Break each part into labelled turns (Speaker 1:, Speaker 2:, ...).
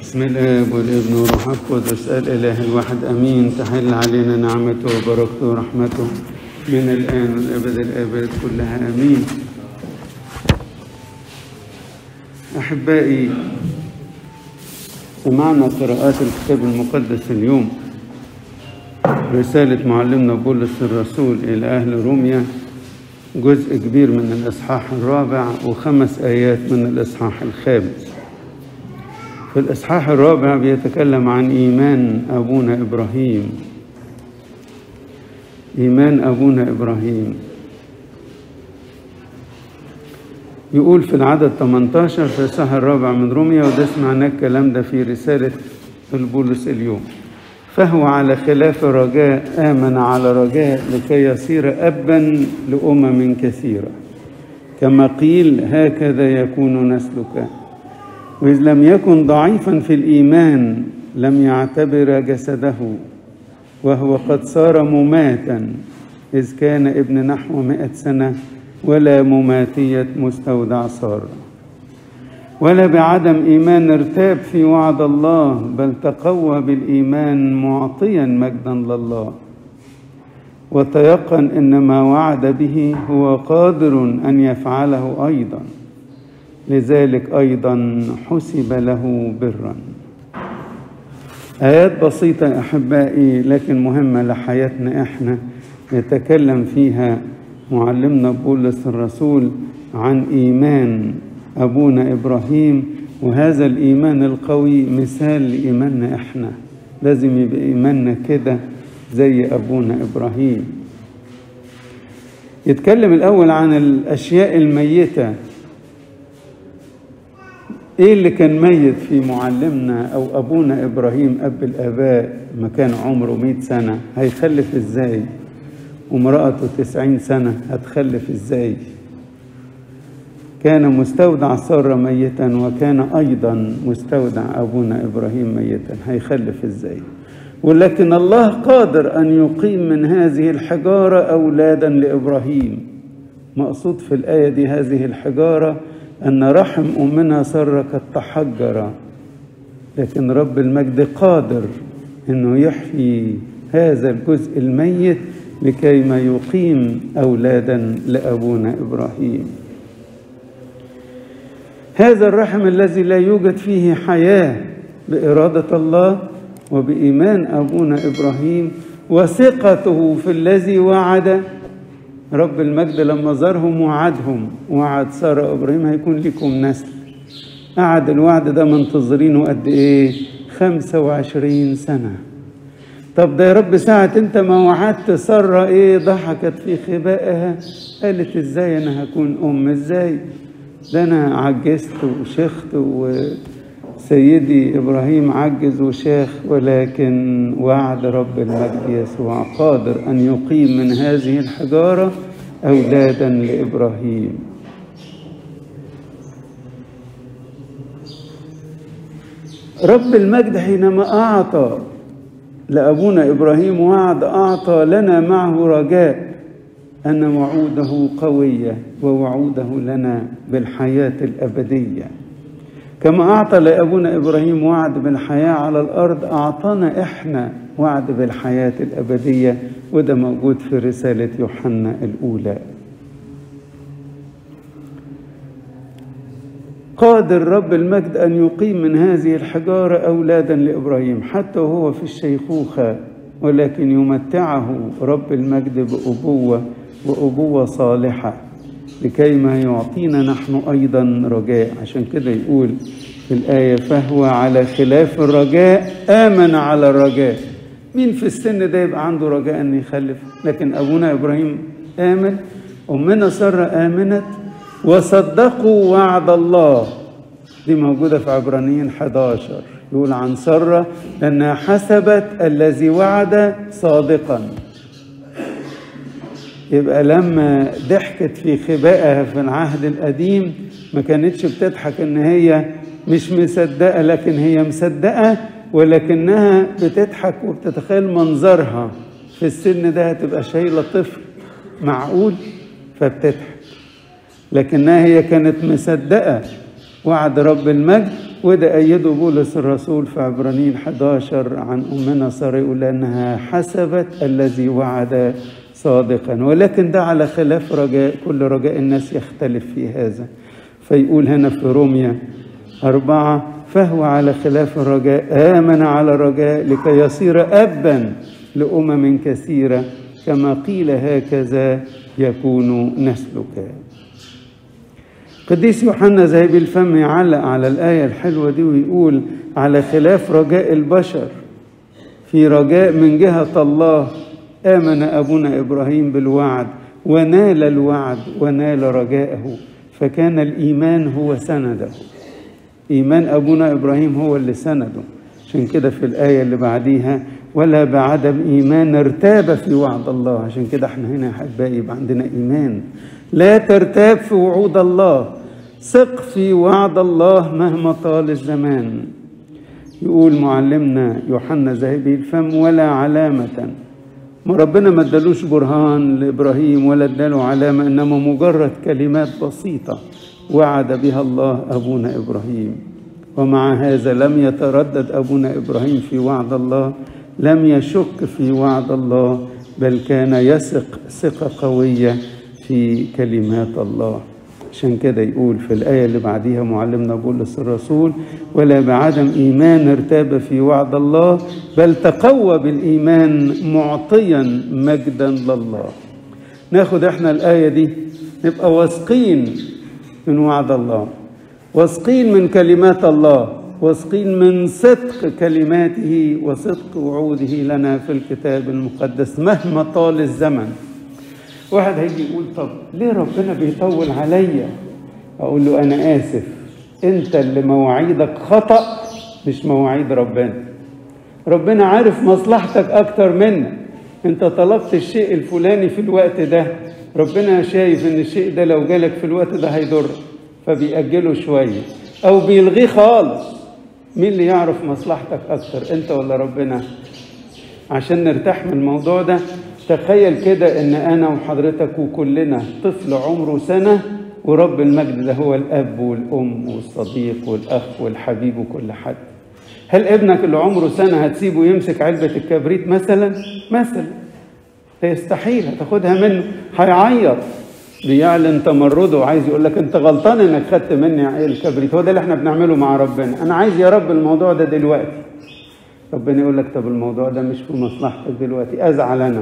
Speaker 1: بسم الاب والابن والروح القدس الاله الواحد امين تحل علينا نعمته وبركته ورحمته من الان والابد الابد كلها امين احبائي سمعنا قراءات الكتاب المقدس اليوم رسالة معلمنا بولس الرسول إلى أهل روميا جزء كبير من الإصحاح الرابع وخمس آيات من الإصحاح الخامس في الإصحاح الرابع بيتكلم عن إيمان أبونا إبراهيم إيمان أبونا إبراهيم يقول في العدد 18 في الإصحاح الرابع من روميا وده سمعناه الكلام ده في رسالة البولس اليوم فهو على خلاف رجاء آمن على رجاء لكي يصير أبا لأمم كثيرة كما قيل هكذا يكون نسلك وإذ لم يكن ضعيفا في الإيمان لم يعتبر جسده وهو قد صار مماتا إذ كان ابن نحو مئة سنة ولا مماتية مستودع صار ولا بعدم إيمان ارتاب في وعد الله بل تقوى بالإيمان معطيا مجدا لله وتيقن ان ما وعد به هو قادر ان يفعله ايضا لذلك ايضا حسب له برا ايات بسيطه احبائي لكن مهمه لحياتنا احنا يتكلم فيها معلمنا بولس الرسول عن ايمان ابونا ابراهيم وهذا الايمان القوي مثال لايماننا احنا لازم يبقى ايماننا كده زي ابونا ابراهيم يتكلم الاول عن الاشياء الميته ايه اللي كان ميت في معلمنا او ابونا ابراهيم اب الاباء ما كان عمره مئة سنه هيخلف ازاي وامرأته تسعين سنة هتخلف ازاي كان مستودع سارة ميتا وكان أيضا مستودع أبونا إبراهيم ميتا هيخلف ازاي ولكن الله قادر أن يقيم من هذه الحجارة أولادا لإبراهيم مقصود في الآية دي هذه الحجارة أن رحم أمنا سارة قد تحجر لكن رب المجد قادر أنه يحيي هذا الجزء الميت لكي ما يقيم أولادا لأبونا إبراهيم هذا الرحم الذي لا يوجد فيه حياة بإرادة الله وبإيمان أبونا إبراهيم وثقته في الذي وعد رب المجد لما زارهم وعدهم وعد سارة إبراهيم هيكون لكم نسل قعد الوعد ده منتظرينه قد إيه خمسة وعشرين سنة طب ده يا رب ساعة انت ما وعدت سارة ايه ضحكت في خبائها قالت ازاي انا هكون ام ازاي ده انا عجزت وشخت وسيدي ابراهيم عجز وشاخ ولكن وعد رب المجد يسوع قادر ان يقيم من هذه الحجارة اولادا لابراهيم رب المجد حينما اعطى لأبونا إبراهيم وعد أعطى لنا معه رجاء أن وعوده قوية ووعوده لنا بالحياة الأبدية كما أعطى لأبونا إبراهيم وعد بالحياة على الأرض أعطانا إحنا وعد بالحياة الأبدية وده موجود في رسالة يوحنا الأولى قادر رب المجد أن يقيم من هذه الحجارة أولادا لإبراهيم حتى وهو في الشيخوخة ولكن يمتعه رب المجد بأبوة وأبوة صالحة لكي ما يعطينا نحن أيضا رجاء عشان كده يقول في الآية فهو على خلاف الرجاء آمن على الرجاء مين في السن ده يبقى عنده رجاء أن يخلف لكن أبونا إبراهيم آمن أمنا سارة آمنت وصدقوا وعد الله دي موجودة في عبرانيين 11 يقول عن سرة لأنها حسبت الذي وعد صادقا يبقى لما ضحكت في خبائها في العهد القديم ما كانتش بتضحك ان هي مش مصدقة لكن هي مصدقة ولكنها بتضحك وبتتخيل منظرها في السن ده هتبقى شايلة طفل معقول فبتضحك لكنها هي كانت مصدقة وعد رب المجد وده أيده بولس الرسول في عبرانيين 11 عن أمنا سارة يقول أنها حسبت الذي وعد صادقا ولكن ده على خلاف رجاء كل رجاء الناس يختلف في هذا فيقول هنا في روميا أربعة فهو على خلاف الرجاء آمن على الرجاء لكي يصير أبا لأمم كثيرة كما قيل هكذا يكون نسلك قديس يوحنا ذهب الفم يعلق على الآية الحلوة دي ويقول على خلاف رجاء البشر في رجاء من جهة الله آمن أبونا إبراهيم بالوعد ونال الوعد ونال رجاءه فكان الإيمان هو سنده إيمان أبونا إبراهيم هو اللي سنده عشان كده في الآية اللي بعديها ولا بعدم إيمان ارتاب في وعد الله عشان كده احنا هنا أحبائي يبقى عندنا إيمان لا ترتاب في وعود الله ثق في وعد الله مهما طال الزمان يقول معلمنا يوحنا ذهبي الفم ولا علامة ما ربنا ما ادالوش برهان لابراهيم ولا اداله علامه انما مجرد كلمات بسيطه وعد بها الله ابونا ابراهيم ومع هذا لم يتردد ابونا ابراهيم في وعد الله لم يشك في وعد الله بل كان يثق ثقه قويه في كلمات الله عشان كده يقول في الآية اللي بعديها معلمنا بولس الرسول ولا بعدم إيمان ارتاب في وعد الله بل تقوى بالإيمان معطيا مجدا لله ناخد احنا الآية دي نبقى واثقين من وعد الله واثقين من كلمات الله واثقين من صدق كلماته وصدق وعوده لنا في الكتاب المقدس مهما طال الزمن واحد هيجي يقول طب ليه ربنا بيطول عليا اقول له انا اسف انت اللي مواعيدك خطا مش مواعيد ربنا ربنا عارف مصلحتك اكتر منك انت طلبت الشيء الفلاني في الوقت ده ربنا شايف ان الشيء ده لو جالك في الوقت ده هيضر فبيأجله شوية او بيلغيه خالص مين اللي يعرف مصلحتك اكتر انت ولا ربنا عشان نرتاح من الموضوع ده تخيل كده ان انا وحضرتك وكلنا طفل عمره سنه ورب المجد ده هو الاب والام والصديق والاخ والحبيب وكل حد هل ابنك اللي عمره سنه هتسيبه يمسك علبه الكبريت مثلا مثلا يستحيل هتاخدها منه هيعيط بيعلن تمرده وعايز يقول لك انت غلطان انك خدت مني الكبريت هو ده اللي احنا بنعمله مع ربنا انا عايز يا رب الموضوع ده دلوقتي ربنا يقول لك طب الموضوع ده مش في مصلحتك دلوقتي ازعل انا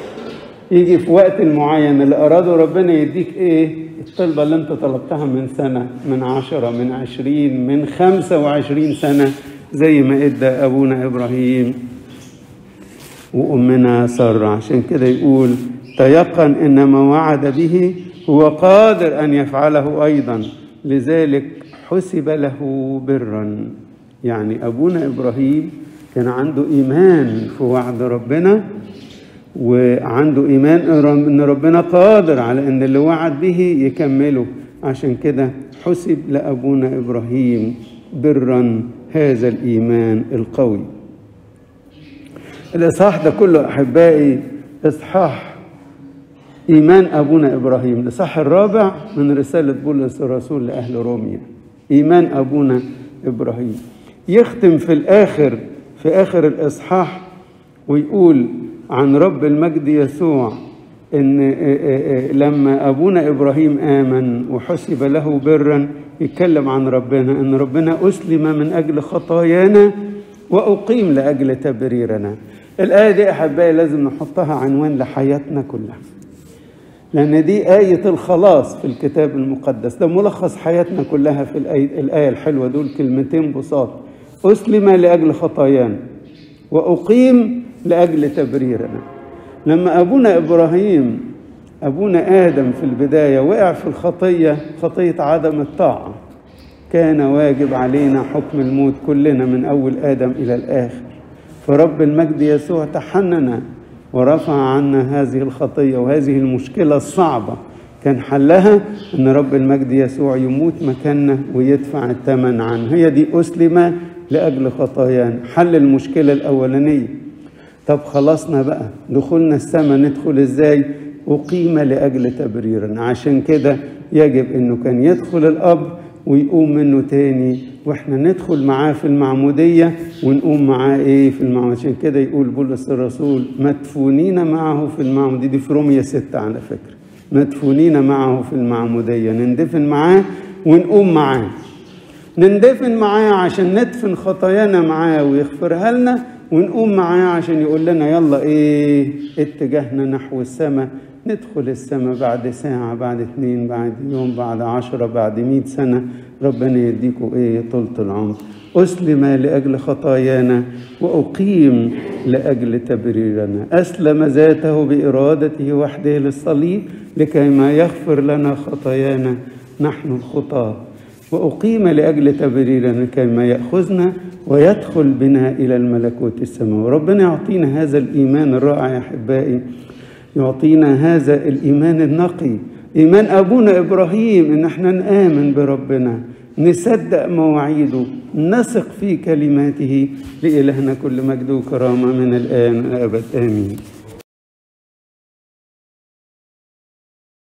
Speaker 1: يجي في وقت المعين اللي اراده ربنا يديك ايه الطلبة اللي انت طلبتها من سنة من عشرة من عشرين من خمسة وعشرين سنة زي ما ادى ابونا ابراهيم وامنا سارة عشان كده يقول تيقن ان ما وعد به هو قادر ان يفعله ايضا لذلك حسب له برا يعني ابونا ابراهيم كان عنده ايمان في وعد ربنا وعنده ايمان ان ربنا قادر على ان اللي وعد به يكمله عشان كده حسب لابونا ابراهيم برا هذا الايمان القوي الاصحاح ده كله احبائي اصحاح ايمان ابونا ابراهيم الاصحاح الرابع من رساله بولس الرسول لاهل روميا ايمان ابونا ابراهيم يختم في الاخر في اخر الاصحاح ويقول عن رب المجد يسوع ان لما ابونا ابراهيم امن وحسب له برا يتكلم عن ربنا ان ربنا اسلم من اجل خطايانا واقيم لاجل تبريرنا الايه دي احبائي لازم نحطها عنوان لحياتنا كلها لان دي ايه الخلاص في الكتاب المقدس ده ملخص حياتنا كلها في الايه, الآية الحلوه دول كلمتين بساط اسلم لاجل خطايانا واقيم لاجل تبريرنا لما ابونا ابراهيم ابونا ادم في البدايه وقع في الخطيه خطيه عدم الطاعه كان واجب علينا حكم الموت كلنا من اول ادم الى الاخر فرب المجد يسوع تحنن ورفع عنا هذه الخطيه وهذه المشكله الصعبه كان حلها ان رب المجد يسوع يموت مكاننا ويدفع الثمن عنه هي دي اسلم لاجل خطايانا حل المشكله الاولانيه طب خلصنا بقى دخولنا السماء ندخل ازاي أقيم لأجل تبريرنا عشان كده يجب أنه كان يدخل الأب ويقوم منه تاني واحنا ندخل معاه في المعمودية ونقوم معاه ايه في المعمودية عشان كده يقول بولس الرسول مدفونين معه في المعمودية دي في رومية ستة على فكرة مدفونين معه في المعمودية نندفن معاه ونقوم معاه نندفن معاه عشان ندفن خطايانا معاه ويغفرها لنا ونقوم معاه عشان يقول لنا يلا ايه اتجاهنا نحو السماء ندخل السماء بعد ساعة بعد اتنين بعد يوم بعد عشرة بعد مئة سنة ربنا يديكوا ايه طولة العمر أسلم لأجل خطايانا وأقيم لأجل تبريرنا أسلم ذاته بإرادته وحده للصليب لكي ما يغفر لنا خطايانا نحن الخطاة وأقيم لأجل تبريرنا لكي ما يأخذنا ويدخل بنا إلى الملكوت السماوي ربنا يعطينا هذا الإيمان الرائع يا أحبائي يعطينا هذا الإيمان النقي إيمان أبونا إبراهيم إن احنا نآمن بربنا نصدق مواعيده نثق في كلماته لإلهنا كل مجد وكرامة من الآن والأبد آمين